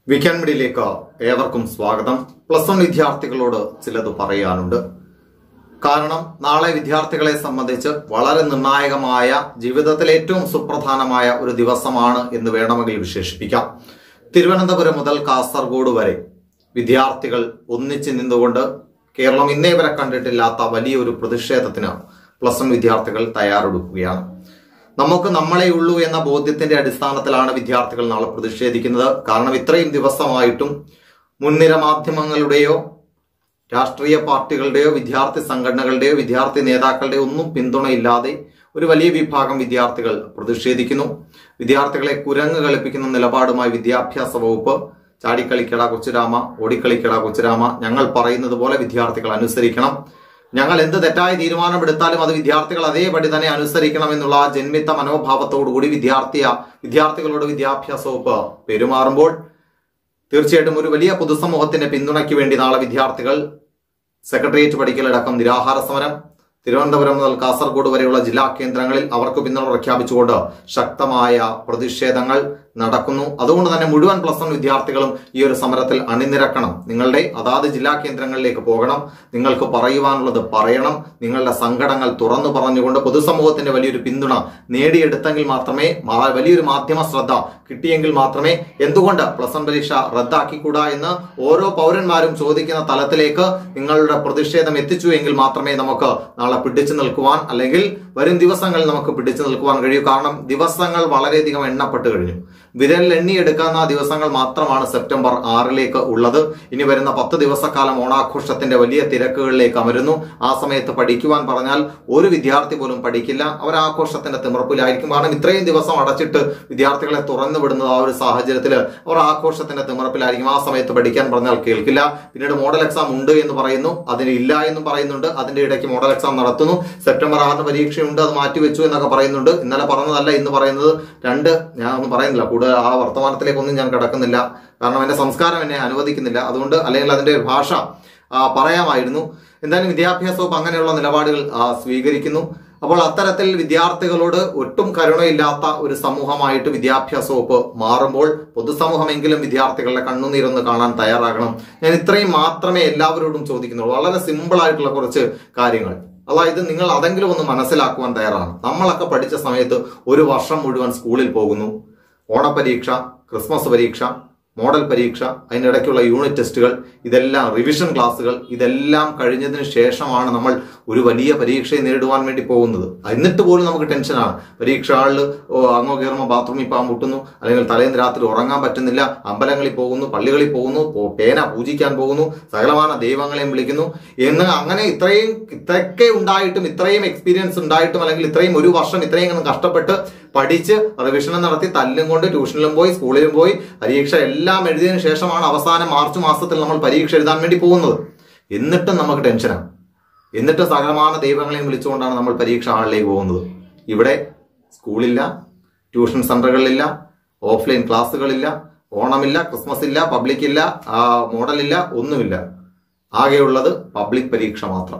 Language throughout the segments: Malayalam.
വീക്കെൻഡ് മീഡിയയിലേക്ക് ഏവർക്കും സ്വാഗതം പ്ലസ് വൺ വിദ്യാർത്ഥികളോട് ചിലത് പറയാനുണ്ട് കാരണം നാളെ വിദ്യാർത്ഥികളെ സംബന്ധിച്ച് വളരെ നിർണായകമായ ജീവിതത്തിലെ ഏറ്റവും സുപ്രധാനമായ ഒരു ദിവസമാണ് എന്ന് വേണമെങ്കിൽ വിശേഷിപ്പിക്കാം തിരുവനന്തപുരം മുതൽ കാസർഗോഡ് വരെ വിദ്യാർത്ഥികൾ ഒന്നിച്ചു നിന്നുകൊണ്ട് കേരളം ഇന്നേ വരെ കണ്ടിട്ടില്ലാത്ത വലിയൊരു പ്രതിഷേധത്തിന് പ്ലസ് വൺ വിദ്യാർത്ഥികൾ തയ്യാറെടുക്കുകയാണ് നമുക്ക് നമ്മളെ ഉള്ളൂ എന്ന ബോധ്യത്തിന്റെ അടിസ്ഥാനത്തിലാണ് വിദ്യാർത്ഥികൾ നാളെ പ്രതിഷേധിക്കുന്നത് കാരണം ഇത്രയും ദിവസമായിട്ടും മുൻനിര മാധ്യമങ്ങളുടെയോ രാഷ്ട്രീയ പാർട്ടികളുടെയോ വിദ്യാർത്ഥി സംഘടനകളുടെയോ വിദ്യാർത്ഥി നേതാക്കളുടെയോ ഒന്നും പിന്തുണയില്ലാതെ ഒരു വലിയ വിഭാഗം വിദ്യാർത്ഥികൾ പ്രതിഷേധിക്കുന്നു വിദ്യാർത്ഥികളെ കുരങ്ങ് കളിപ്പിക്കുന്ന നിലപാടുമായി വിദ്യാഭ്യാസ വകുപ്പ് ചാടിക്കളിക്കട കൊച്ചുരാമ ഓടിക്കളിക്കട കൊച്ചുരാമ ഞങ്ങൾ പറയുന്നത് പോലെ വിദ്യാർത്ഥികൾ അനുസരിക്കണം ഞങ്ങൾ എന്ത് തെറ്റായ തീരുമാനമെടുത്താലും അത് വിദ്യാർത്ഥികൾ അതേപടി തന്നെ അനുസരിക്കണം എന്നുള്ള ആ ജന്മിത്ത മനോഭാവത്തോടുകൂടി വിദ്യാർത്ഥിയ വിദ്യാർത്ഥികളോട് വിദ്യാഭ്യാസ വകുപ്പ് പെരുമാറുമ്പോൾ തീർച്ചയായിട്ടും ഒരു വലിയ പൊതുസമൂഹത്തിന്റെ പിന്തുണയ്ക്ക് വേണ്ടി നാളെ വിദ്യാർത്ഥികൾ സെക്രട്ടേറിയറ്റ് പഠിക്കലടക്കം നിരാഹാര സമരം തിരുവനന്തപുരം മുതൽ കാസർഗോഡ് വരെയുള്ള ജില്ലാ കേന്ദ്രങ്ങളിൽ അവർക്ക് പിന്തുണ പ്രഖ്യാപിച്ചുകൊണ്ട് ശക്തമായ പ്രതിഷേധങ്ങൾ നടക്കുന്നു അതുകൊണ്ട് തന്നെ മുഴുവൻ പ്ലസ് വൺ വിദ്യാർത്ഥികളും ഈ ഒരു സമരത്തിൽ അണിനിരക്കണം നിങ്ങളുടെ അതാത് ജില്ലാ കേന്ദ്രങ്ങളിലേക്ക് പോകണം നിങ്ങൾക്ക് പറയുവാനുള്ളത് പറയണം നിങ്ങളുടെ സങ്കടങ്ങൾ തുറന്നു പറഞ്ഞുകൊണ്ട് പൊതുസമൂഹത്തിന്റെ വലിയൊരു പിന്തുണ നേടിയെടുത്തെങ്കിൽ മാത്രമേ മാ- വലിയൊരു മാധ്യമ ശ്രദ്ധ കിട്ടിയെങ്കിൽ മാത്രമേ എന്തുകൊണ്ട് പ്ലസ് വൺ പരീക്ഷ റദ്ദാക്കിക്കൂടാ എന്ന് ഓരോ പൗരന്മാരും ചോദിക്കുന്ന തലത്തിലേക്ക് നിങ്ങളുടെ പ്രതിഷേധം എത്തിച്ചു എങ്കിൽ മാത്രമേ നമുക്ക് നാളെ പിടിച്ചു നിൽക്കുവാൻ അല്ലെങ്കിൽ വരും ദിവസങ്ങളിൽ നമുക്ക് പിടിച്ചു നിൽക്കുവാൻ കഴിയൂ കാരണം ദിവസങ്ങൾ വളരെയധികം എണ്ണപ്പെട്ട് കഴിഞ്ഞു വിരൽ എണ്ണിയെടുക്കാവുന്ന ദിവസങ്ങൾ മാത്രമാണ് സെപ്റ്റംബർ ആറിലേക്ക് ഉള്ളത് ഇനി വരുന്ന പത്ത് ദിവസക്കാലം ഓണാഘോഷത്തിന്റെ വലിയ തിരക്കുകളിലേക്ക് അമരുന്നു ആ സമയത്ത് പഠിക്കുവാൻ പറഞ്ഞാൽ ഒരു വിദ്യാർത്ഥി പോലും പഠിക്കില്ല അവർ ആഘോഷത്തിന്റെ തിമിർപ്പിലായിരിക്കും കാരണം ഇത്രയും ദിവസം അടച്ചിട്ട് വിദ്യാർത്ഥികളെ തുറന്നു വിടുന്നത് ആ ഒരു സാഹചര്യത്തിൽ അവർ ആഘോഷത്തിന്റെ തിമിർപ്പിലായിരിക്കും ആ സമയത്ത് പഠിക്കാൻ പറഞ്ഞാൽ കേൾക്കില്ല പിന്നീട് മോഡൽ എക്സാം ഉണ്ട് എന്ന് പറയുന്നു അതിന് ഇല്ല എന്നും പറയുന്നുണ്ട് അതിന്റെ ഇടയ്ക്ക് മോഡൽ എക്സാം നടത്തുന്നു സെപ്റ്റംബർ ആറിന് പരീക്ഷയുണ്ട് അത് മാറ്റിവെച്ചു എന്നൊക്കെ പറയുന്നുണ്ട് ഇന്നലെ പറഞ്ഞതല്ല ഇന്ന് പറയുന്നത് രണ്ട് ഞാൻ ഒന്നും പറയുന്നില്ല കൂടുതൽ ആ വർത്തമാനത്തിലേക്കൊന്നും ഞാൻ കിടക്കുന്നില്ല കാരണം എന്റെ സംസ്കാരം എന്നെ അനുവദിക്കുന്നില്ല അതുകൊണ്ട് അല്ലെങ്കിൽ അതിന്റെ ഒരു ഭാഷ ആ, പറയാമായിരുന്നു എന്തായാലും വിദ്യാഭ്യാസ വകുപ്പ് അങ്ങനെയുള്ള നിലപാടുകൾ ആ, സ്വീകരിക്കുന്നു അപ്പോൾ അത്തരത്തിൽ വിദ്യാർത്ഥികളോട് ഒട്ടും കരുണയില്ലാത്ത ഒരു സമൂഹമായിട്ട് വിദ്യാഭ്യാസ വകുപ്പ് മാറുമ്പോൾ പൊതുസമൂഹമെങ്കിലും വിദ്യാർത്ഥികളുടെ കണ്ണുനീരൊന്ന് കാണാൻ തയ്യാറാകണം ഞാൻ ഇത്രയും മാത്രമേ എല്ലാവരോടും ചോദിക്കുന്നുള്ളൂ വളരെ സിമ്പിൾ ആയിട്ടുള്ള കുറച്ച് കാര്യങ്ങൾ അതായത് നിങ്ങൾ അതെങ്കിലും ഒന്ന് മനസ്സിലാക്കുവാൻ തയ്യാറാണ് നമ്മളൊക്കെ പഠിച്ച സമയത്ത് ഒരു വർഷം മുഴുവൻ സ്കൂളിൽ പോകുന്നു ഓണപരീക്ഷ ക്രിസ്മസ് പരീക്ഷ മോഡൽ പരീക്ഷ അതിനിടയ്ക്കുള്ള യൂണിറ്റ് ടെസ്റ്റുകൾ ഇതെല്ലാം റിവിഷൻ ക്ലാസ്സുകൾ ഇതെല്ലാം കഴിഞ്ഞതിന് ശേഷമാണ് നമ്മൾ ഒരു വലിയ പരീക്ഷയെ നേരിടുവാൻ വേണ്ടി പോകുന്നത് എന്നിട്ട് പോലും നമുക്ക് ടെൻഷനാണ് പരീക്ഷ ഹാളിൽ അങ്ങോ കയറുമ്പോൾ ബാത്റൂമിൽ പോകാൻ മുട്ടുന്നു അല്ലെങ്കിൽ തലേന്ന് രാത്രി ഉറങ്ങാൻ പറ്റുന്നില്ല അമ്പലങ്ങളിൽ പോകുന്നു പള്ളികളിൽ പോകുന്നു പോ- പേന പൂജിക്കാൻ പോകുന്നു സകലമാന ദൈവങ്ങളെയും വിളിക്കുന്നു എന്ന് അങ്ങനെ ഇത്രയും ഇത്രയൊക്കെ ഉണ്ടായിട്ടും ഇത്രയും എക്സ്പീരിയൻസ് ഉണ്ടായിട്ടും അല്ലെങ്കിൽ ഇത്രയും ഒരു വർഷം ഇത്രയും അങ്ങ് കഷ്ടപ്പെട്ട് പഠിച്ച് റിവിഷനും നടത്തി തല്ലും കൊണ്ട് ട്യൂഷനിലും പോയി സ്കൂളിലും പോയി പരീക്ഷ എല്ലാം എഴുതിയതിനു ശേഷമാണ് അവസാനം മാർച്ച് മാസത്തിൽ നമ്മൾ പരീക്ഷ എഴുതാൻ വേണ്ടി പോകുന്നത് എന്നിട്ടും നമുക്ക് ടെൻഷനാണ് എന്നിട്ട് സകലമാന ദൈവങ്ങളെയും വിളിച്ചുകൊണ്ടാണ് നമ്മൾ പരീക്ഷ ഹാളിലേക്ക് പോകുന്നത് ഇവിടെ സ്കൂളില്ല ട്യൂഷൻ സെന്ററുകളിലില്ല ഓഫ്ലൈൻ ക്ലാസ്സുകളില്ല ഓണമില്ല ക്രിസ്മസ് ഇല്ല പബ്ലിക് ഇല്ല ആ, മോഡലില്ല ഒന്നുമില്ല ആകെയുള്ളത് പബ്ലിക് പരീക്ഷ മാത്രം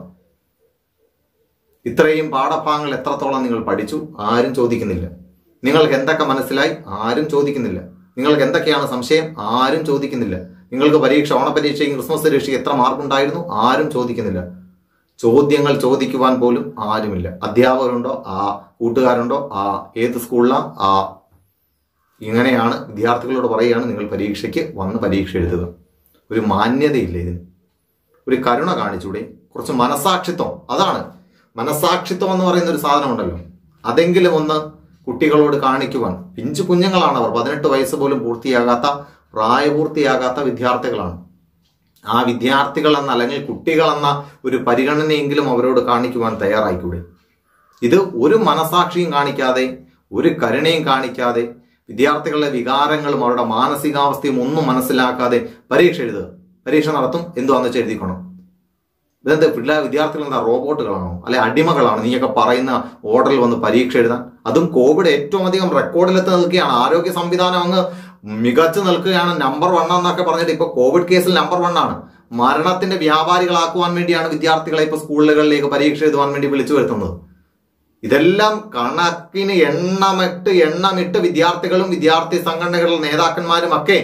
ഇത്രയും പാഠഭാഗങ്ങൾ എത്രത്തോളം നിങ്ങൾ പഠിച്ചു ആരും ചോദിക്കുന്നില്ല നിങ്ങൾക്ക് എന്തൊക്കെ മനസ്സിലായി ആരും ചോദിക്കുന്നില്ല നിങ്ങൾക്ക് എന്തൊക്കെയാണ് സംശയം ആരും ചോദിക്കുന്നില്ല നിങ്ങൾക്ക് പരീക്ഷ ഓണപരീക്ഷയും ക്രിസ്മസ് പരീക്ഷയ്ക്ക് എത്ര മാർക്ക് ഉണ്ടായിരുന്നു ആരും ചോദിക്കുന്നില്ല ചോദ്യങ്ങൾ ചോദിക്കുവാൻ പോലും ആരുമില്ല അധ്യാപകരുണ്ടോ ആ കൂട്ടുകാരുണ്ടോ ആ ഏത് സ്കൂളിലാ ആ ഇങ്ങനെയാണ് വിദ്യാർത്ഥികളോട് പറയുകയാണ് നിങ്ങൾ പരീക്ഷയ്ക്ക് വന്ന് പരീക്ഷ എഴുതുക ഒരു മാന്യതയില്ല ഇതിന് ഒരു കരുണ കാണിച്ചൂടെ കുറച്ച് മനസാക്ഷിത്വം അതാണ് മനസാക്ഷിത്വം എന്ന് പറയുന്ന ഒരു സാധനമുണ്ടല്ലോ അതെങ്കിലും ഒന്ന് കുട്ടികളോട് കാണിക്കുവാൻ പിഞ്ചു കുഞ്ഞുങ്ങളാണ് അവർ പതിനെട്ട് വയസ്സ് പോലും പൂർത്തിയാകാത്ത പ്രായപൂർത്തിയാകാത്ത വിദ്യാർത്ഥികളാണ് ആ വിദ്യാർത്ഥികൾ എന്ന അല്ലെങ്കിൽ കുട്ടികൾ എന്ന ഒരു പരിഗണനയെങ്കിലും അവരോട് കാണിക്കുവാൻ തയ്യാറായിക്കൂടെ ഇത് ഒരു മനസാക്ഷിയും കാണിക്കാതെ ഒരു കരുണയും കാണിക്കാതെ വിദ്യാർത്ഥികളുടെ വികാരങ്ങളും അവരുടെ മാനസികാവസ്ഥയും ഒന്നും മനസ്സിലാക്കാതെ പരീക്ഷ എഴുതുക പരീക്ഷ നടത്തും എന്തുവാന്ന് വെച്ചാൽ എഴുതിക്കണം ഇതെന്താ പിള്ളേർ വിദ്യാർത്ഥികൾ എന്താ റോബോട്ടുകളാണോ അല്ലെ അടിമകളാണോ നീയൊക്കെ പറയുന്ന ഓർഡറിൽ വന്ന് പരീക്ഷ എഴുതാൻ അതും കോവിഡ് ഏറ്റവും അധികം റെക്കോർഡിലെത്തി നിൽക്കുകയാണ് ആരോഗ്യ സംവിധാനം അങ്ങ് മികച്ചു നിൽക്കുകയാണ് നമ്പർ വൺ എന്നൊക്കെ പറഞ്ഞിട്ട് ഇപ്പൊ കോവിഡ് കേസിൽ നമ്പർ വൺ ആണ് മരണത്തിന്റെ വ്യാപാരികളാക്കുവാൻ വേണ്ടിയാണ് വിദ്യാർത്ഥികളെ ഇപ്പൊ സ്കൂളുകളിലേക്ക് പരീക്ഷ എഴുതുവാൻ വേണ്ടി വിളിച്ചു വരുത്തുന്നത് ഇതെല്ലാം കണക്കിന് എണ്ണമിട്ട് എണ്ണമിട്ട് വിദ്യാർത്ഥികളും വിദ്യാർത്ഥി സംഘടനകളുടെ നേതാക്കന്മാരും ഒക്കെ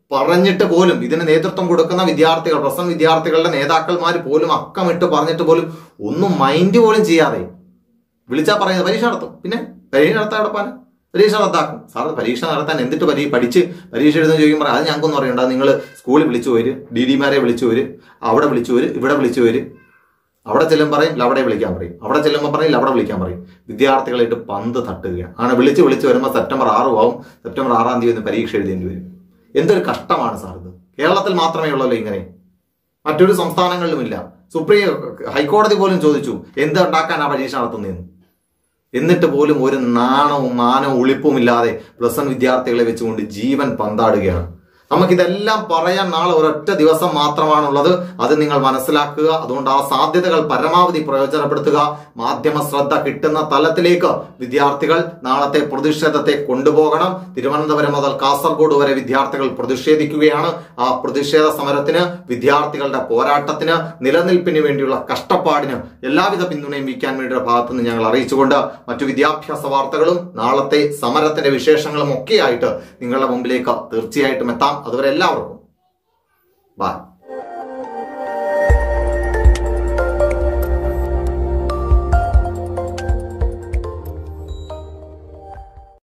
പറഞ്ഞിട്ട് പോലും ഇതിന് നേതൃത്വം കൊടുക്കുന്ന വിദ്യാർത്ഥികൾ പ്രസന്റ് വിദ്യാർത്ഥികളുടെ നേതാക്കന്മാർ പോലും അക്കമിട്ട് പറഞ്ഞിട്ട് പോലും ഒന്നും മൈൻഡ് പോലും ചെയ്യാതെ വിളിച്ചാൽ പറയുന്നത് പരീക്ഷ നടത്തും പിന്നെ പരീക്ഷ നടത്താൻ എടപ്പാൻ പരീക്ഷ റദ്ദാക്കും സാർ പരീക്ഷ നടത്താൻ എന്തിട്ട് പരീ പഠിച്ച് പരീക്ഷ എഴുതുന്ന ചോദിക്കുമ്പോൾ അത് ഞങ്ങൾക്കൊന്നും അറിയണ്ട നിങ്ങൾ സ്കൂളിൽ വിളിച്ചു വര് ഡി ഡിമാരെ വിളിച്ചു വര് അവിടെ വിളിച്ചു വര് ഇവിടെ വിളിച്ചു വര് അവിടെ ചെല്ലും പറയും ഇല്ല അവിടെ വിളിക്കാൻ പറയും അവിടെ ചെല്ലുമ്പോൾ പറയും ഇല്ല അവിടെ വിളിക്കാൻ പറയും വിദ്യാർത്ഥികളായിട്ട് പന്ത് തട്ടുകയാണ് ആണ് വിളിച്ച് വിളിച്ച് വരുമ്പോൾ സെപ്റ്റംബർ ആറും ആവും സെപ്റ്റംബർ ആറാം തീയതി ഒന്ന് പരീക്ഷ എഴുതേണ്ടി വരും എന്തൊരു കഷ്ടമാണ് സാർ ഇത് കേരളത്തിൽ മാത്രമേ ഉള്ളല്ലോ ഇങ്ങനെ മറ്റൊരു സംസ്ഥാനങ്ങളിലുമില്ല സുപ്രീം ഹൈക്കോടതി പോലും ചോദിച്ചു എന്ത് ഉണ്ടാക്കാനാണ് പരീക്ഷ നടത്തുന്നതെന്ന് എന്നിട്ട് പോലും ഒരു നാണവും മാനവും ഉളിപ്പും ഇല്ലാതെ പ്ലസ് വൺ വിദ്യാർത്ഥികളെ വെച്ചുകൊണ്ട് ജീവൻ പന്താടുകയാണ് നമുക്കിതെല്ലാം പറയാൻ നാളെ ഒരൊറ്റ ദിവസം മാത്രമാണുള്ളത് അത് നിങ്ങൾ മനസ്സിലാക്കുക അതുകൊണ്ട് ആ സാധ്യതകൾ പരമാവധി പ്രയോജനപ്പെടുത്തുക മാധ്യമ ശ്രദ്ധ കിട്ടുന്ന തലത്തിലേക്ക് വിദ്യാർത്ഥികൾ നാളത്തെ പ്രതിഷേധത്തെ കൊണ്ടുപോകണം തിരുവനന്തപുരം മുതൽ കാസർഗോഡ് വരെ വിദ്യാർത്ഥികൾ പ്രതിഷേധിക്കുകയാണ് ആ പ്രതിഷേധ സമരത്തിന് വിദ്യാർത്ഥികളുടെ പോരാട്ടത്തിന് നിലനിൽപ്പിന് വേണ്ടിയുള്ള കഷ്ടപ്പാടിന് എല്ലാവിധ പിന്തുണയും വയ്ക്കാൻ വേണ്ടിയുടെ ഭാഗത്തുനിന്ന് ഞങ്ങൾ അറിയിച്ചുകൊണ്ട് മറ്റു വിദ്യാഭ്യാസ വാർത്തകളും നാളത്തെ സമരത്തിന്റെ വിശേഷങ്ങളും ഒക്കെയായിട്ട് നിങ്ങളുടെ മുമ്പിലേക്ക് തീർച്ചയായിട്ടും എത്താം അതുവരെ എല്ലാവർക്കും ബൈ